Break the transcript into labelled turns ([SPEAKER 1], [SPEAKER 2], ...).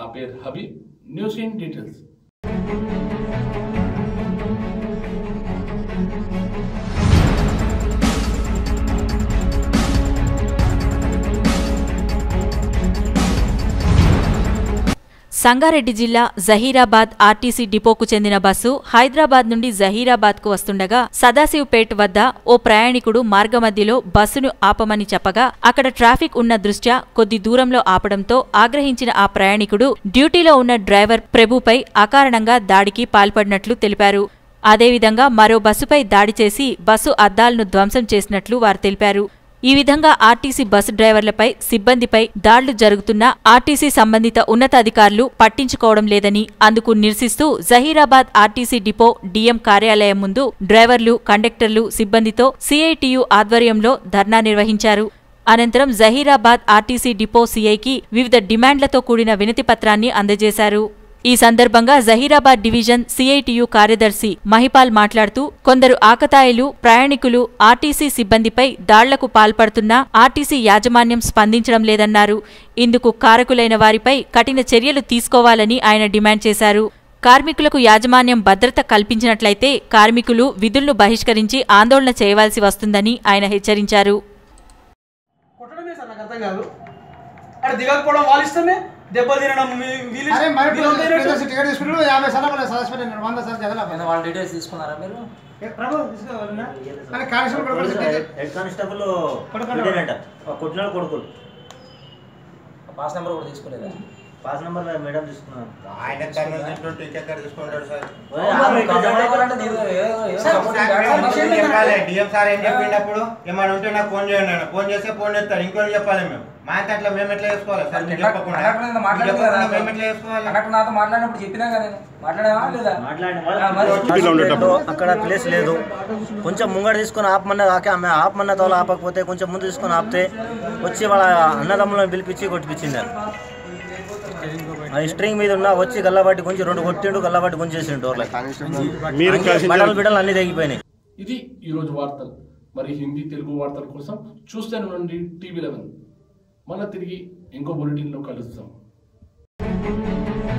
[SPEAKER 1] పేరు Habib news in details
[SPEAKER 2] Sangareddy జిల్లా Zaheerabad RTC డిపోకు చెందిన బస్సు హైదరాబాద్ నుండి జహీరాబాద్కు వస్తుండగా సదాశివ్పేట్ వద్ద ఓ ప్రయాణికుడు మార్గమధ్యలో బస్సును ఆపమని చెప్పగా అక్కడ ట్రాఫిక్ ఉన్న దృష్ట్యా కొద్ది దూరంలో ఆపడంతో ఆగ్రహించిన ఆ ప్రయాణికుడు డ్యూటీలో ఉన్న డ్రైవర్ ప్రభుపై అకారణంగా దాడికి పాల్పడినట్లు తెలిపారు అదేవిధంగా మరో బస్సుపై దాడి చేసి బస్సు అద్దాలను ధ్వంసం చేసినట్లు వారు తెలిపారు ఈ విధంగా ఆర్టీసీ బస్సు డ్రైవర్లపై సిబ్బందిపై దాడులు జరుగుతున్నా ఆర్టీసీ సంబంధిత ఉన్నతాధికారులు పట్టించుకోవడం లేదని అందుకు నిరసిస్తూ జహీరాబాద్ ఆర్టీసీ డిపో డీఎం కార్యాలయం ముందు డ్రైవర్లు కండక్టర్లు సిబ్బందితో సిఐటియు ఆధ్వర్యంలో ధర్నా నిర్వహించారు అనంతరం జహీరాబాద్ ఆర్టీసీ డిపో సీఐకి వివిధ డిమాండ్లతో కూడిన వినతి పత్రాన్ని అందజేశారు ఈ సందర్భంగా జహీరాబాద్ డివిజన్ సిఐటియు కార్యదర్శి మహిపాల్ మాట్లాడుతూ కొందరు ఆకతాయిలు ప్రయాణికులు ఆర్టీసీ సిబ్బందిపై దాళ్లకు పాల్పడుతున్నా ఆర్టీసీ యాజమాన్యం స్పందించడం లేదన్నారు ఇందుకు కారకులైన వారిపై కఠిన చర్యలు తీసుకోవాలని ఆయన డిమాండ్ చేశారు కార్మికులకు యాజమాన్యం భద్రత కల్పించినట్లయితే కార్మికులు విధులను బహిష్కరించి ఆందోళన చేయవలసి వస్తుందని ఆయన హెచ్చరించారు
[SPEAKER 3] కొట్టడమే సార్ నాకు అర్థం కాదు అక్కడ దిగకపోవడం వాళ్ళ ఇష్టమే దెబ్బలు తినడం వీ- వీళ్ళు
[SPEAKER 4] అరే మరి
[SPEAKER 3] వీళ్ళంతా అయినట్టు.
[SPEAKER 4] ప్రియదర్శి టికెట్ తీసుకుంటారు యాభై సార్లు మళ్ళీ సస్పెండ్ అయినారు వంద సార్లు చదవలే
[SPEAKER 5] నేను వాళ్ళ డీటెయిల్స్ తీసుకున్నారా మీరు
[SPEAKER 4] ప్రభు తీసుకోవాలన్నా అని కానిస్టేబుల్ కూడా
[SPEAKER 6] పోలీసు
[SPEAKER 4] కొడుకు
[SPEAKER 6] హెడ్- హెడ్ కానిస్టేబుల్
[SPEAKER 4] కొడుకులు.
[SPEAKER 6] వీడేనంట కొట్టిన కొడుకులు
[SPEAKER 5] పాస్ నెంబర్ కూడా తీసుకోలేదా
[SPEAKER 6] పాస్ నెంబర్ మేడం తీసుకున్నాను
[SPEAKER 7] ఆయన కర్నూలు తింటూ టికెట్ ఎక్కడ తీసుకుంటాడు సార్
[SPEAKER 6] ఓయ్, ఆమె ఇక్కడ జమ
[SPEAKER 5] కావాలంటే నీకు ఏదో- ఏదో supporting
[SPEAKER 7] సార్,
[SPEAKER 5] document
[SPEAKER 7] ఏం చెప్పాలి డిఎం సార్ ఏం చెప్పిండప్పుడు ఏమైనా ఉంటే నాకు ఫోన్ చేయండి అన్న. ఫోన్ చేస్తే ఫోన్ చేస్తారు ఇంకోటి చెప్పాలి మేము మా అంత అట్లా మేము ఎట్లా చేసుకోవాలి సార్ మీరు చెప్పకుండా
[SPEAKER 5] కండక్టర్ నాతో
[SPEAKER 7] మీరు
[SPEAKER 5] మాట్లాడలేదు
[SPEAKER 7] చెప్పకుండా
[SPEAKER 5] కదా.
[SPEAKER 7] మేము ఎట్లా చేసుకోవాలి
[SPEAKER 5] కండక్టర్ నాతో మాట్లాడినప్పుడు చెప్పినా కదా నేను మాట్లాడావా లేదా
[SPEAKER 6] మాట్లాడిన
[SPEAKER 5] ఆ, మరి
[SPEAKER 6] వాళ్ళు అక్కడ ప్లేస్ లేదు కొంచెం ముంగడ తీసుకొని ఆపమన్న ఆకే ఆమె ఆపమన్న తోల ఆపకపోతే కొంచెం ముందు తీసుకొని ఆపితే వచ్చి వాళ్ళ అన్నదమ్ములను పిలిపించి కొట్టిపించింది ఆ స్ట్రింగ్ మీద ఉన్న వచ్చి గల్లబట్టి కొంచెం రెండు కొట్టిండు గల్లబట్టి కొంచేసిండు డోర్లకి బట్టలు బిడ్డలు అన్ని తెగిపోయినాయి
[SPEAKER 1] ఇది ఈరోజు వార్తలు మరి హిందీ తెలుగు వార్తల కోసం చూస్తూనే ఉండండి టీవీ లెవెన్ మళ్ళీ తిరిగి ఇంకో బులెటిన్లో కలుస్తాం